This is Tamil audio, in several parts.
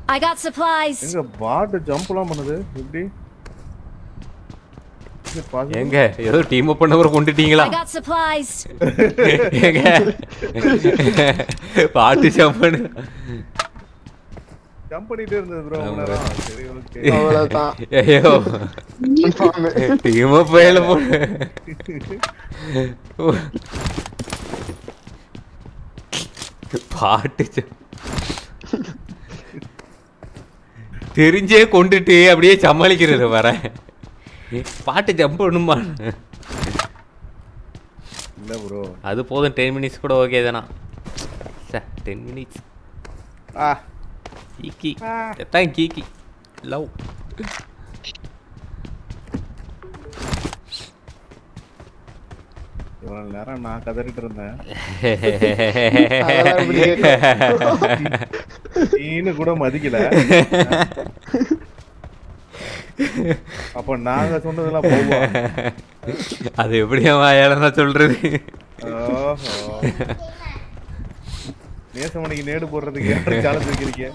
I got supplies. எங்க பாட்டு ஜம்ப்லாம் பண்ணுது எப்படி Is it possible? எங்க ஏதோ டீம் அப் பண்ணவரை கொண்டுட்டீங்களா I got supplies. எங்க பாட்டு சம்பனு ஜம்ப் பண்ணிட்டே இருந்தது ப்ரோ ஆமா. சரி ஓகே அவ்வளவுதான் ஐயோ டீம் அப் பையில போடு பாட்டு ச- தெரிஞ்சே கொண்டுட்டு அப்படியே சமாளிக்கிறது வர பாட்டு ஜம்ப் பண்ணுமா இல்ல ப்ரோ அது போதும் டென் மினிட்ஸ் கூட ஓகே தானா டென் மினிட்ஸ் ஆ கீக்கி எத்தான் கீக்கி லவ் இவ்வளவு நேரம் நான் கதறிட்டு இருந்தேன் அதெல்லாம் எப்படி நீனு கூட மதிக்கல அப்ப நாங்க சொன்னதெல்லாம் போவோம் அது எப்படியா வாயால சொல்றது ஓஹோ நேசமணிக்கு நேடு போடுறதுக்கு யாரும் சேலஞ்ச் வைக்கிறீங்க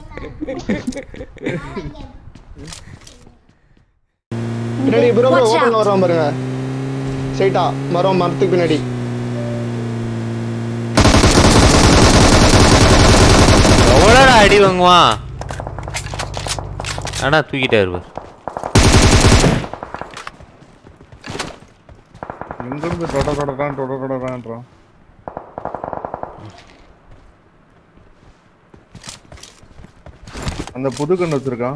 பின்னாடி ப்ரோ ப்ரோ Watch out. ஓப்பன்ல வரோம் பாருங்க ஸ்ட்ரைட்டா மரம் மரத்துக்கு பின்னாடி எவ்வளோ அடி வாங்குவான் ஆனா தூக்கிட்டே இருப்பார் எங்கிருந்து டொட டொடடான் டொட டொடடான்றோம் அந்த புது கண்ணு வச்சிருக்கான்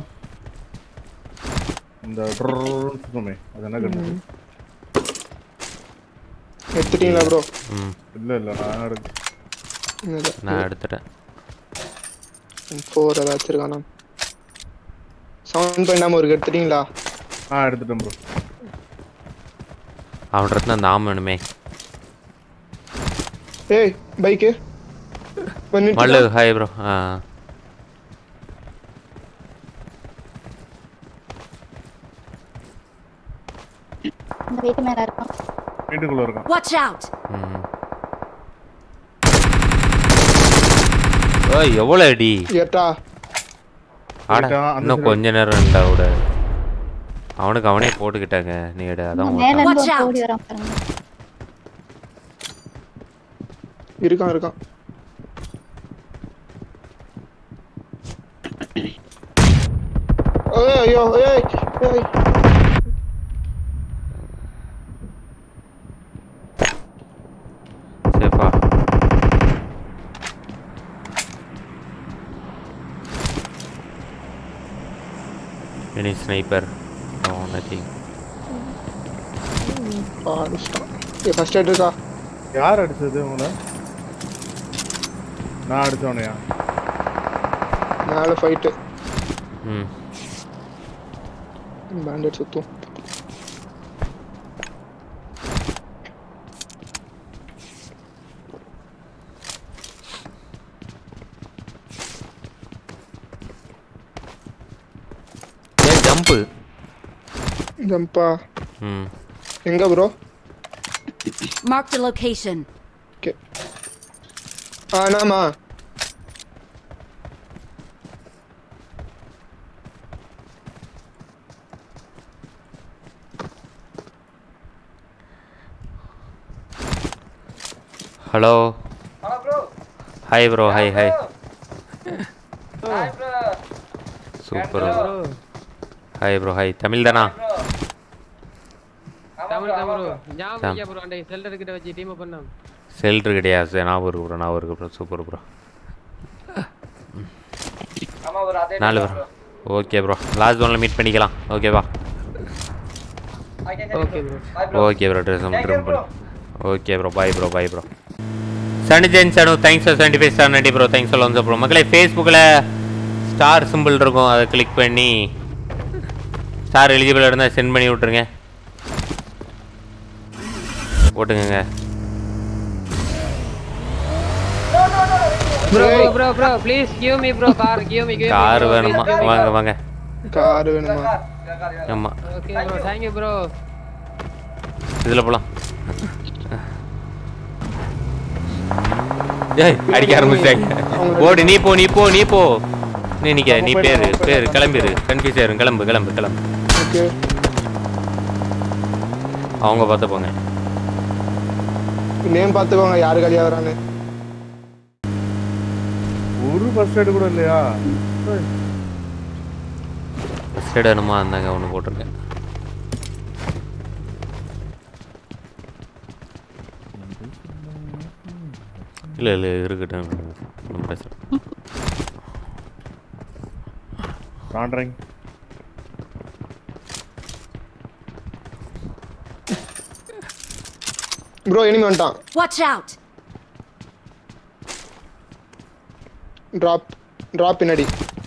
இந்த ட்ருர்ருன்னு சுத்துமே அது என்ன கண்ணு எடுத்துட்டீங்களா ப்ரோ ம் இல்ல இல்ல நான் எடுத்து நான் எடுத்துட்டேன் ஃபோர் ஏதாச்சும் இருக்கானா சவுண்ட் பண்ணாம ஒரு எடுத்துட்டீங்களா ஆ எடுத்துட்டேன் ப்ரோ அவன்கிட்ட அந்த ஆம் வேணுமே ஏய் பைக்கு மல்லு ஹாய் ப்ரோ ஆ இந்த வீட்டு மேல இருக்கும் வீட்டுக்குள்ள இருக்கான் Watch out. ம் ஓய் எவ்வளோ அடி ஏட்டா ஆட போயிட்டான், அந்த இன்னும் side. கொஞ்ச நேரம் இருந்தா விட அவனுக்கு அவனே போட்டுக்கிட்டாங்க நீ எடு அதான் மேல ஓட்டான். Watch இருந்து out. ஓடி வரான் பாருங்க இருக்கான் இருக்கான் ஏய் ஐயோ ஏய் ஏய் சேஃபா எனி ஸ்னைப்பர் நோ நத்திங் பாடிச்சிட்டான் ஏய் ஃபர்ஸ்ட் எய்ட் இருக்கா யார் அடிச்சது உங்களை நான் அடிச்சவனையா மேல ஃபைட்டு ம் பேண்டட் சுத்தும் ஏன் ஜம்ப்பு ஜம்பா ம் எங்க bro Marked a location. Okay ஆ நாமா hello hi bro hi hi super hi bro hi Tamil தானா தமிழ் தமிழ் ஞாபகம் Sam. இல்லையா ப்ரோ அந்த செல்டர் கிட்ட வச்சு டீம் பண்ணோம் செல்ட்ரு கிடையாது சார் ஞாபகம் இருக்கு ப்ரோ ஞாபகம் இருக்கு ப்ரோ சூப்பர் ப்ரோ நாலு ப்ரோ ஓகே ப்ரோ லாஸ்ட் ஒன்ல மீட் பண்ணிக்கலாம் ஓகேவா okay bro okay bro dress trim பண்ணு okay bro bye bro bye bro சனி ஜெயின் சனு thanks for seventy five star நடி ப்ரோ தேங்க்ஸ் சொல்ல வந்து ப்ரோ மக்களே ஃபேஸ்புக்கில் ஸ்டார் சிம்பிள் இருக்கும் அதை கிளிக் பண்ணி ஸ்டார் எலிஜிபிள் இருந்தால் சென்ட் பண்ணி விட்ருங்க போட்டுங்க bro bro bro please give me bro car give me give car வேணுமா வாங்க வாங்க கார் வேணுமா ஆமாம் okay bro thank you bro இதில் போகலாம் ஏய் அடிக்க ஆரம்பிச்சிட்டாங்க ஓடு நீ போ நீ போ நீ போ நீ நிக்க நீ பேரு பேரு கிளம்பிரு கன்ஃபியூஸ் ஆயிரும் கிளம்பு கிளம்பு கிளம்பு ஓகே அவங்க பார்த்துப்போங்க நேம் பார்த்துக்கோங்க யாரு காலியா வரான்னு ஒரு ஃபர்ஸ்ட் எய்டு கூட இல்லையா ஃபஸ்ட் எய்ட் வேணுமா அந்தாங்க ஒன்று போட்டிருக்கேன் இல்லை இல்லை இருக்கட்டும் ஒன்றும் பிரச்சனை இல்ல. காண்றேன் ப்ரோ எனிமி வந்துட்டான் Watch out! டிராப் டிராப் பின்னாடி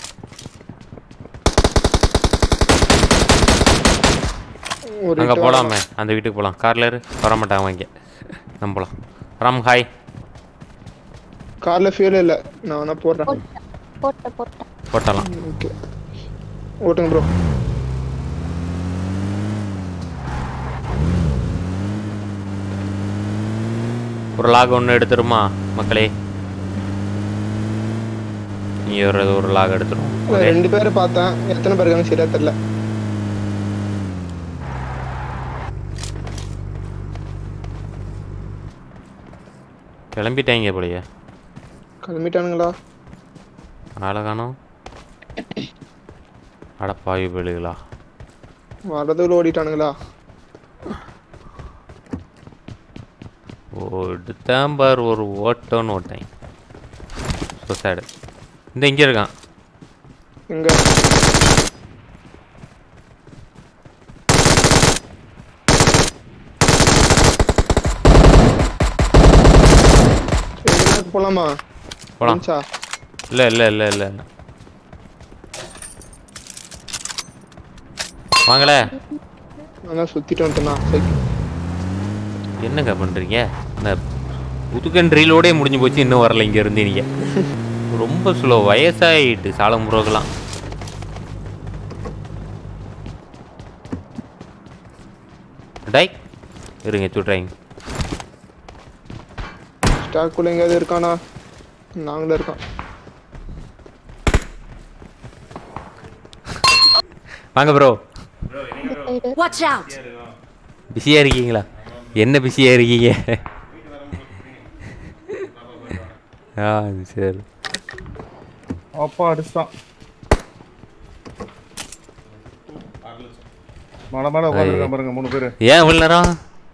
ஒரு அங்கே hit போகலாமே அந்த வீட்டுக்கு போகலாம் காரில் இரு வர மாட்டாங்க இங்கே நம்ம போகலாம் ராம் ஹாய் கார்ல ஃபியூல் இல்ல நான் வேணா போடுறேன் போட்டேன் போட்டேன் போட்டேன் போட்டலாம் ஓகே ஓட்டுங்க ப்ரோ ஒரு லாக் ஒன்று எடுத்துருமா மக்களே நீ ஒரு ஒரு லாக் எடுத்துரும் ஒரே ரெண்டு பேரை பார்த்தேன் எத்தனை பேர் இருக்காங்க சரியா தெரியல கிளம்பிட்டாங்க போலயே கிளம்பிட்டானுங்களா ஆளை காணோம் அட பாவி பிள்ளைகளா வரதுல ஓடிட்டானுங்களா ஓடுதான் பார் ஒரு ஓட்டோன்னு ஓட்டேன் ஸோ சேடு இந்த இங்கே இருக்கான் எங்க சரி, என்ன போலாமா போலாம் வந்துச்சா? இல்லை இல்லை இல்லை இல்லை வாங்களே நான் தான் சுத்திட்டு வந்துட்டேனா சரி என்னங்க பண்ணுறீங்க இந்த புதுக்கன் ரீலோடே முடிஞ்சு போச்சு இன்னும் வரல இங்கே இருந்து நீங்கள் ரொம்ப ஸ்லோ வயசாயிட்டு சாலமுருகெல்லாம் டை இருங்க சுட்றாங்க ஸ்டாக்குள்ள எங்கேயாவது இருக்கானா நாங்களும் இருக்கோம் வாங்க ப்ரோ இந்த சைடு Watch out! பிஸியாக இருக்கீங்களா என்ன பிஸியாக இருக்கீங்க ஆ சரி அப்பா அடிச்சிட்டான் மலை மேல உட்காந்துருக்கான் பாருங்க மூணு பேரு ஏன் இவ்வளோ நேரம்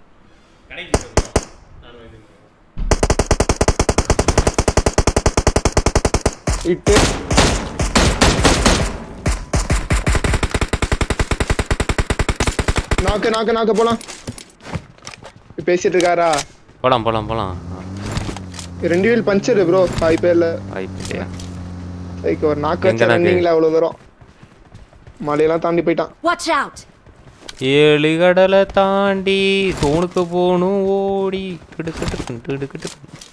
இட்டு நாக்கு நாக்கு நாக்கு போலாம் பேசிட்டு இருக்காரா போகலாம் போகலாம் போகலாம் ரெண்டு வீல் பஞ்சர் ப்ரோ வாய்ப்பே இல்ல வாய்ப்பு இல்லையா லைக் ஒரு நாக்கு எங்க வச்சா நாக்கு? ரன்னிங்ல அவ்வளவு தூரம் மலையெல்லாம் தாண்டி போயிட்டான் Watch out! ஏழு கடலை தாண்டி தோணுக்கு போகணும் ஓடி கிடுக்கிட்டு கிடுக்கிட்டு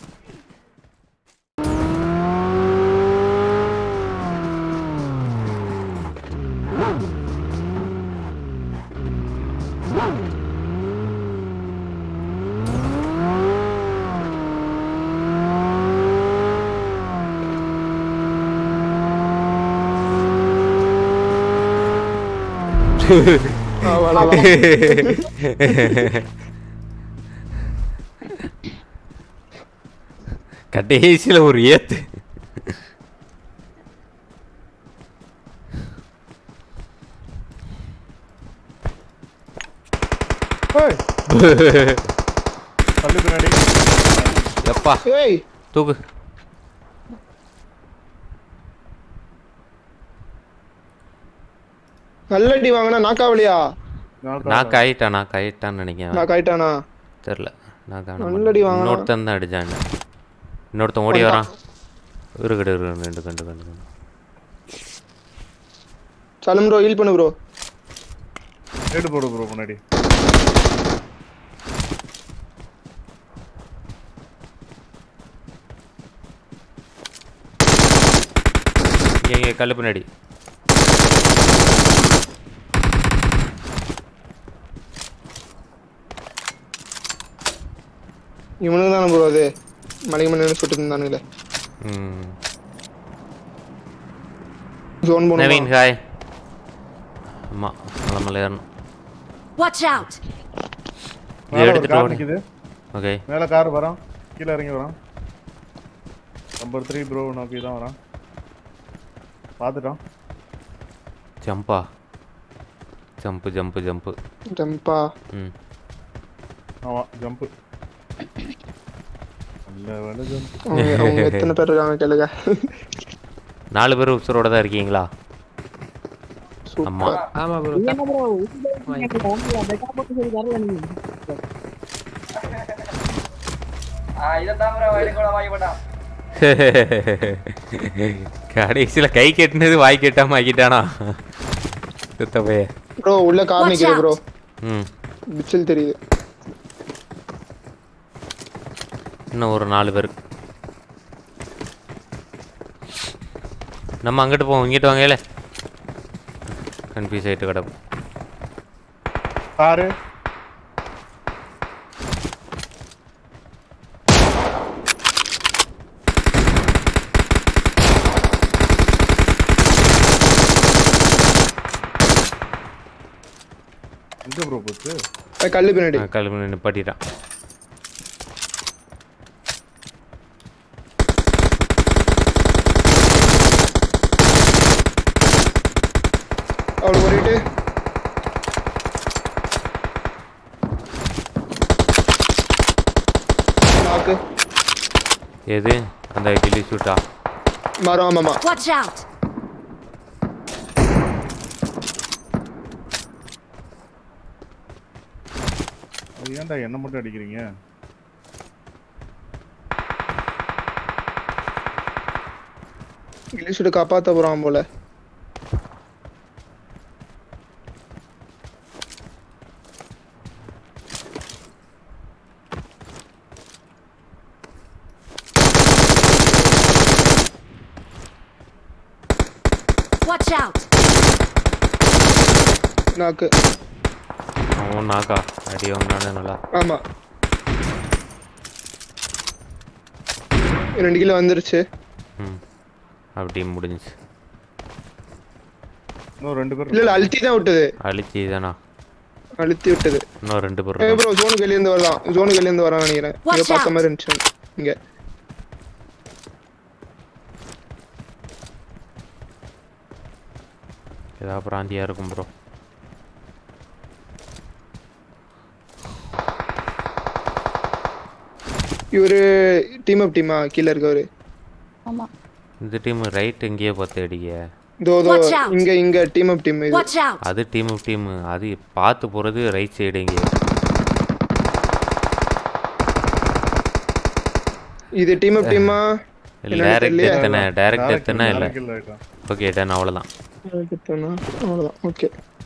அவ்வளவுதான். கடைசியில் ஒரு ஏத்து ஏய், தள்ளு பின்னாடி எப்பா ஏய் தூக்கு நல்லடி வாங்கினா நாக்காவலியா நாக்கு ஆயிட்டான் நாக்கு ஆயிட்டான்னு நினைக்கிறேன் நாக்கு ஆயிட்டானா தெரில நாக்கு நல்லடி வாங்கினா. இன்னொருத்தன் தான் அடிச்சான் இன்னொருத்தன் ஓடி வரான் இருக்கடு இருக்கு ரெண்டு கண்டு கண்டு கண்டு சலம் ப்ரோ ஹீல் பண்ணு ப்ரோ ஏடு போடு ப்ரோ முன்னாடி இங்கே இங்கே கல்லு பின்னாடி இவனுக்கு தானே ப்ரோ அது மலைக்கு மணி சுட்டு இருந்தானுங்களே ம் ஜோன் நவீன் போகணும் ஹாய் ஆமா மலை மலை ஏறணும் Watch out! இது மேல ஒரு எடுத்துட்டு கார் ஓடு நிக்குது ஓகே மேல கார் வரான் கீழே இறங்கி வரான் நம்பர் த்ரீ ப்ரோ நோக்கி தான் வரான் பார்த்துட்டான் ஜம்பா ஜம்பு ஜம்பு ஜம்பு ஜம்பா ம் ஆமா ஜம்ப் நல்ல வேலை ஜம்ப் அவங்க அவங்க எத்தனை பேர் இருக்காங்க கேளுங்க நாலு பேர் உசுரோட தான் இருக்கீங்களா ஆமா சூப்பர் ஆமா ப்ரோ என்ன ப்ரோ பெட்டா போட்டு சொல்லி தரல நீங்க கடைசியில கை கெட்டினது வாய் கெட்டாம ஆக்கிட்டானா சுத்தப்பைய ப்ரோ உள்ள கார் Watch நிக்குது out. ப்ரோ ம் பிச்சில் தெரியுது இன்னும் ஒரு நாலு பேர் நம்ம அங்கிட்டு போவோம் இங்கிட்டு வாங்கல கன்ஃபியூஸ் ஆகிட்டு கிடக்கும் காரு எங்க ப்ரோ போச்சு அஹ் கல்லு பின்னாடி கிளம்பி நிப்பாட்டிட்டான் அவளுக்கு ஓடிட்டு நாக்கு எது அந்த கில்லி ஷூட்டா மரம் ஆமாமா Watch out! அது ஏன்டா என்ன மட்டும் அடிக்கிறீங்க இங்கிலீஷோட காப்பாத்த போறான் போல Watch out! நாக்கு அவன் நாக்கா அடி வாங்கினானே நல்லா ஆமா ரெண்டு கிலோ வந்துருச்சு ம் அப்படி முடிஞ்சுச்சு இன்னும் ரெண்டு பேர் இல்ல இல்ல அழுத்தி தான் விட்டது அழிச்சி தானா அழுத்தி விட்டது இன்னும் ரெண்டு பேர் ஏ இருக்காங்க. ப்ரோ ஜோனுக்கு வெளிய இருந்து வரலாம் ஜோனுக்கு வெளிய இருந்து வரான்னு நினைக்கிறேன் இங்க Watch பார்த்த out. மாதிரி இருந்துச்சு இங்க ஏதாவது பிராந்தியா இருக்கும் ப்ரோ இவரு டீம் அப் டீமா கீழ இருக்கவரு ஆமா இந்த டீம் ரைட் எங்கேயோ பார்த்து அடிக்க இதோ இதோ Watch out. இங்க இங்க டீம் அப் டீம் இது Watch out! அது டீம் டீம் அது பார்த்து போகிறது ரைட் சைடு எங்கேயோ இது டீம் அப் டீமா இல்லை டேரக்ட் எத்தனை டேரக்ட் எத்தனை இல்லை kill ஆயிட்டான். ஓகே டன் அவ்வளோதான் அவ்வளவுதான் okay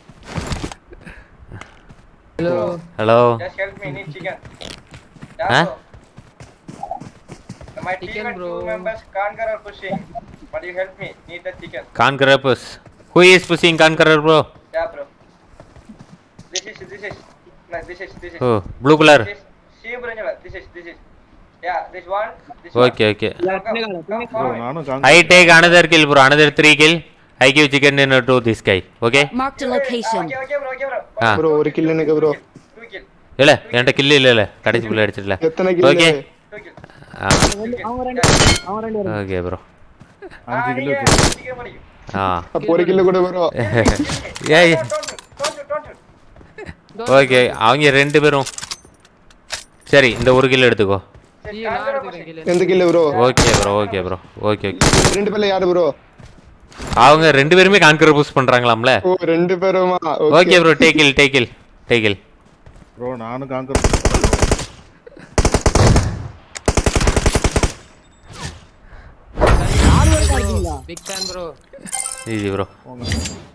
hello hello Just help me, need chicken. Huh? Yeah, bro. My team Chicken, and bro. two members Kankar are pushing. But you help me, need the chicken. Conqueror push who is pushing conqueror bro Yeah, bro. This is, this is, no, this is, this is. Oh blue colour This, see, bro, this is, this is. Yeah, this one, this okay okay one. Come, come, come Bro, forward. நானும் I take another kill bro another three kill I give chicken dinner to this guy okay Marked a Ah, location. Okay, okay, bro, okay, bro. Ah. Bro ஒரு கில் எனக்கு ப்ரோ Two kill, இல்லை என்கிட்ட கில் இல்லை இல்லை கடைசி பிள்ளை அடிச்சிடல எத்தனை கில் ஓகே two kill. அவங்க ரெண்டு அவங்க ரெண்டு பேரும் ஓகே ப்ரோ Ah, அஞ்சு கிலோ நீங்க chicken படிக்கும். ஆ அப்போ ஒரு கில் கூட ப்ரோ ஏய் Don't, don't, don't, don't, don't. Okay அவங்க ரெண்டு பேரும் சரி இந்த ஒரு கிலோ எடுத்துக்கோ Say, ஐயோ நான் Kankar are எடுத்துக்கிறேன் pushing. கீழே எந்த kill bro okay bro okay bro okay okay ரெண்டு பேர்ல யாரு ப்ரோ அவங்க ரெண்டு பேருமே கான்கர் புஷ் பண்றாங்களாம்ல ஓ ரெண்டு பேருமா ஓகே ப்ரோ டேக்கில் டேக்கில் டேக்கில் ப்ரோ நானும் conqueror big fan bro easy bro போங்க